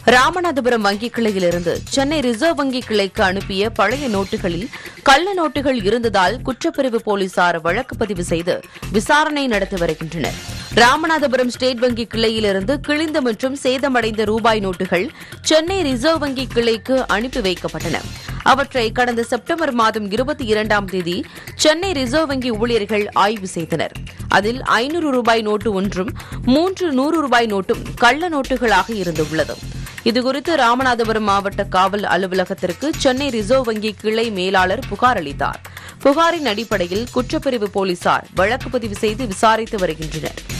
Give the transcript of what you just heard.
ராமநாதபுரம் வங்கி கிளையிலிருந்து சென்னை ரிசர்வ் வங்கி கிளைக்கு அனுப்பிய பழைய நோட்டுகளில் கள்ள நோட்டுகள் இருந்ததால் குற்றப்பிரிவு போலீசார் வழக்கு பதிவு செய்து விசாரணை நடத்தி வருகின்றனர் ராமநாதபுரம் ஸ்டேட் வங்கி கிளையிலிருந்து கிழிந்த மற்றும் சேதமடைந்த ரூபாய் நோட்டுகள் சென்னை ரிசர்வ் வங்கி கிளைக்கு அனுப்பி வைக்கப்பட்டன அவற்றை கடந்த செப்டம்பர் மாதம் இருபத்தி இரண்டாம் தேதி சென்னை ரிசர்வ் வங்கி ஊழியர்கள் ஆய்வு செய்தனர் அதில் ஐநூறு ரூபாய் நோட்டு ஒன்றும் மூன்று நூறு ரூபாய் நோட்டும் கள்ள நோட்டுகளாக இருந்துள்ளது இதுகுறித்து ராமநாதபுரம் மாவட்ட காவல் அலுவலகத்திற்கு சென்னை ரிசர்வ் வங்கி கிளை மேலாளர் புகார் அளித்தார் புகாரின் அடிப்படையில் குற்றப்பிரிவு போலீசார் வழக்கு பதிவு செய்து விசாரித்து வருகின்றனர்